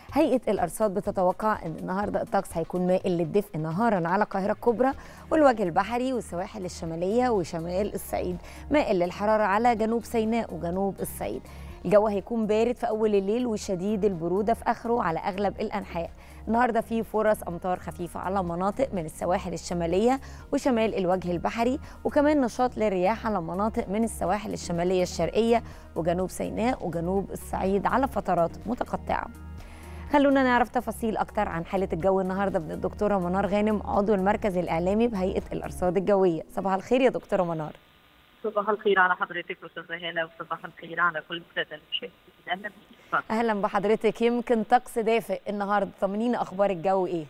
هيئة الأرصاد بتتوقع أن النهاردة الطقس هيكون مائل للدفء نهارا على القاهرة الكبرى والوجه البحري والسواحل الشمالية وشمال الصعيد مائل للحرارة على جنوب سيناء وجنوب الصعيد الجو هيكون بارد في أول الليل وشديد البرودة في آخره على أغلب الأنحاء النهارده في فرص امطار خفيفه على مناطق من السواحل الشماليه وشمال الوجه البحري وكمان نشاط للرياح على مناطق من السواحل الشماليه الشرقيه وجنوب سيناء وجنوب الصعيد على فترات متقطعه خلونا نعرف تفاصيل اكتر عن حاله الجو النهارده من الدكتوره منار غانم عضو المركز الاعلامي بهيئه الارصاد الجويه صباح الخير يا دكتوره منار صباح الخير على حضرتك استاذه هاله وصباح الخير على كل الساده المشاهدين اهلا بيك اهلا بحضرتك يمكن طقس دافئ النهارده طمنينا اخبار الجو ايه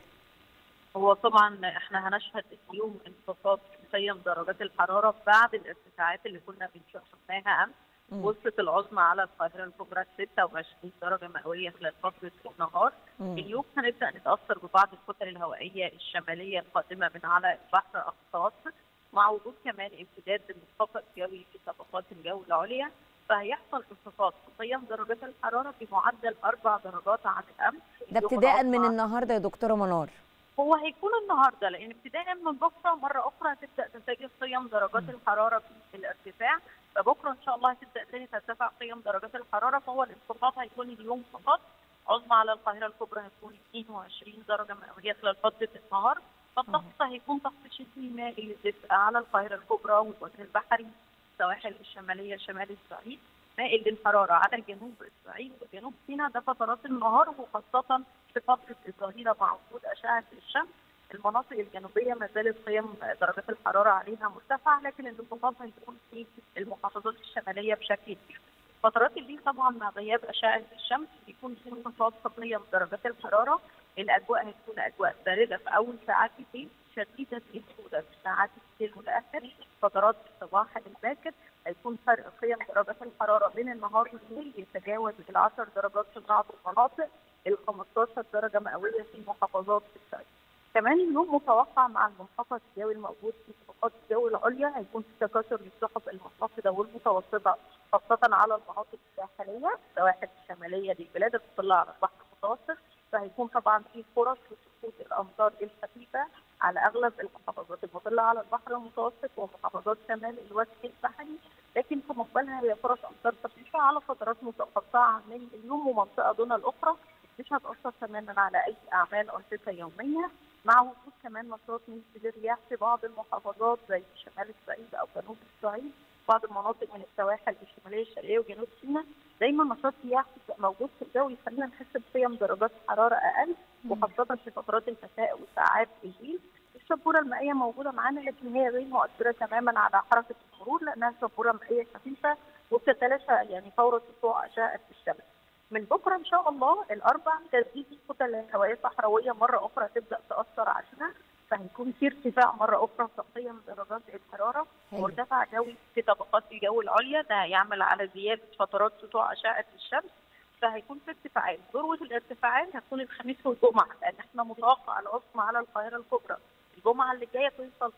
هو طبعا احنا هنشهد اليوم انخفاض قيم درجات الحراره بعد الارتفاعات اللي كنا بنشوفها امس وصلت العظمى على القاهره الكبرى 26 درجه مئويه خلال فتره النهار مم. اليوم هنبدا نتاثر ببعض الكتل الهوائيه الشماليه القادمه من على البحر المتوسط مع وجود كمان امتداد المنخفض جوي في طبقات الجو العليا فهيحصل انخفاض في قيم درجات الحراره بمعدل اربع درجات عن الامس ده ابتداء من النهارده يا دكتوره منار هو هيكون النهارده لان ابتداء من بكره مره اخرى هتبدا تنتج قيم درجات م. الحراره في الارتفاع فبكره ان شاء الله هتبدا تاني ترتفع قيم درجات الحراره فهو الانخفاض هيكون اليوم فقط عظمى على القاهره الكبرى هتكون 22 درجه مئويه خلال فتره النهار فالطقس هيكون طقس شتوي مائل للدفء على القاهره الكبرى والوجه البحري السواحل الشماليه شمال الصعيد مائل للحراره على جنوب الصعيد وجنوب سيناء ده فترات النهار وخاصه في فتره الظهيره مع وجود اشعه الشمس المناطق الجنوبيه ما زالت قيم درجات الحراره عليها مرتفعه لكن الانخفاض هيكون في المحافظات الشماليه بشكل كبير. فترات الليل طبعا مع غياب اشعه الشمس بيكون في انخفاض في قيم درجات الحراره الاجواء هتكون اجواء بارده في اول ساعات الليل شديده البروده في ساعات الليل والاخر فترات الصباح الباكر هيكون فرق قيم درجات الحراره بين النهار والليل يتجاوز ال 10 درجات في بعض المناطق ال 15 درجه مئويه في محافظات الصعيد. كمان اليوم متوقع مع المنخفض الجوي الموجود في طبقات الجو العليا هيكون في تكاثر للسحب المنخفضه والمتوسطه خاصه على المناطق الساحليه السواحل الشماليه للبلاد المطله على البحر المتوسط فهيكون طبعا في فرص لسقوط الامطار الخفيفه على اغلب المحافظات المطله على البحر المتوسط ومحافظات شمال الوجه البحري لكن في مقبلها هي فرص امطار خفيفه على فترات متقطعه من اليوم ومنطقه دون الاخرى مش هتاثر تماما على اي اعمال انشطه يوميه مع وجود كمان نشاط نسبي للرياح في بعض المحافظات زي شمال الصعيد او جنوب الصعيد بعض المناطق من السواحل الشماليه الشرقيه وجنوب سيناء دايما نشاط رياح موجود في الجو يخلينا نحس بقيم درجات حراره اقل وخاصه في فترات المساء وساعات الليل الشبوره المائيه موجوده معانا لكن هي غير مؤثره تماما على حركه المرور لانها شبوره مائيه خفيفه وبتتلاشى يعني فور سطوع اشعه الشمس. من بكره ان شاء الله الاربع تزيد الكتل الهوائيه الصحراويه مره اخرى تبدا تاثر علينا فهيكون في ارتفاع مره اخرى في قيم درجات الحراره وارتفاع جوي في طبقات الجو العليا ده هيعمل على زياده فترات سطوع اشعه الشمس فهيكون في ارتفاعات ذروه الارتفاعات هتكون الخميس والجمعه لان احنا متوقع العظمى على القاهره الكبرى الجمعه اللي جايه توصل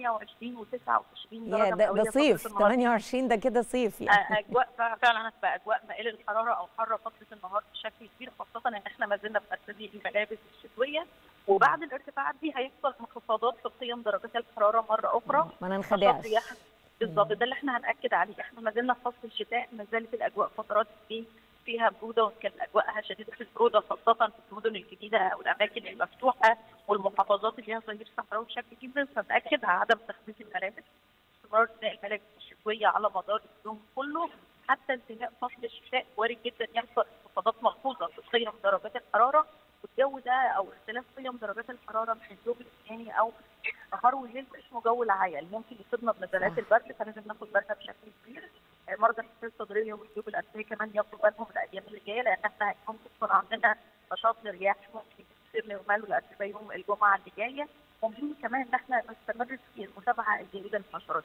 28 و29 درجه يا ده, ده صيف 28 ده كده صيف يعني اجواء فعلا هتبقى اجواء مائله للحراره او حاره فتره النهار بشكل كبير خاصه ان احنا ما زلنا في ارتدي الملابس الشتويه وبعد الارتفاعات دي هيحصل انخفاضات في قيم درجات الحراره مره اخرى ما ننخدعش بالظبط ده اللي احنا هناكد عليه احنا ما زلنا في فصل الشتاء ما زالت الاجواء فترات فيه فيها بروده وكان اجواءها شديده البروده خاصه في المدن الجديده او الاماكن المفتوحه والمحافظات اللي فيها ظهير صحراوي بشكل كبير فنأكد على عدم تخفيف الملابس استمرار ارتداء الملابس الشتويه على مدار اليوم كله حتى انتهاء فصل الشتاء وارد جدا يحصل انخفاضات ملحوظه في قيم درجات الحراره والجو ده او اختلاف قيم درجات الحراره من اليوم الثاني او نهار والليل اسمه جو العيا ممكن يصيبنا بنزلات البرد فلازم ناخد بالنا بشكل كبير مرضى الحساسيه الصدريه والجيوب الانفيه كمان ياخدوا بالهم الايام اللي جايه لان احنا هيكون تكون عندنا نشاط للرياح ممكن يصير نورمال والاتربه يوم الجمعه اللي جايه ومهم كمان ان احنا نستمر في المتابعه الجيده للحشرات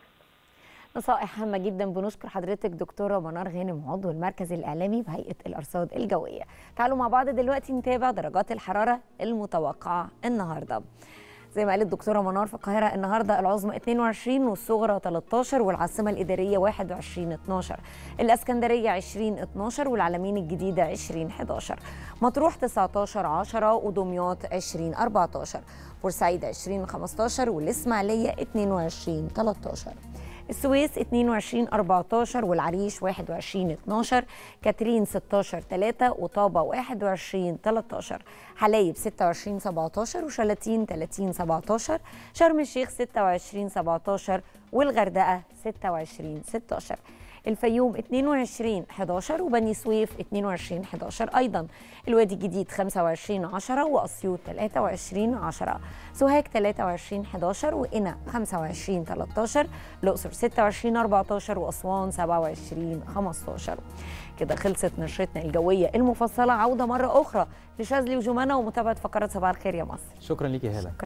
نصائح هامه جدا بنشكر حضرتك دكتوره منار غانم عضو المركز الاعلامي بهيئه الارصاد الجويه تعالوا مع بعض دلوقتي نتابع درجات الحراره المتوقعه النهارده زي ما قالت الدكتوره منار في القاهره النهارده العظمى 22 والصغرى 13 والعاصمه الاداريه 21 12 الاسكندريه 20 12 والعلمين الجديده 20 11 مطروح 19 10 ودمياط 20 14 بورسعيد 20 15 والاسماعيليه 22 13 السويس 22 14 والعريش 21 12 كاترين 16 3 وطابة 21 13 حلايب 26 17 وشلاتين 30 17 شرم الشيخ 26 17 والغردقة 26 16 الفيوم 22 11 وبني سويف 22 11 ايضا الوادي الجديد 25 10 واسيوط 23 10 سوهاج 23 11 وقنا 25 13 الاقصر 26 14 واسوان 27 15 كده خلصت نشرتنا الجويه المفصله عوده مره اخرى لشاذلي وجمانه ومتابعه فقرات صباح الخير يا مصر شكرا ليكي يا هاله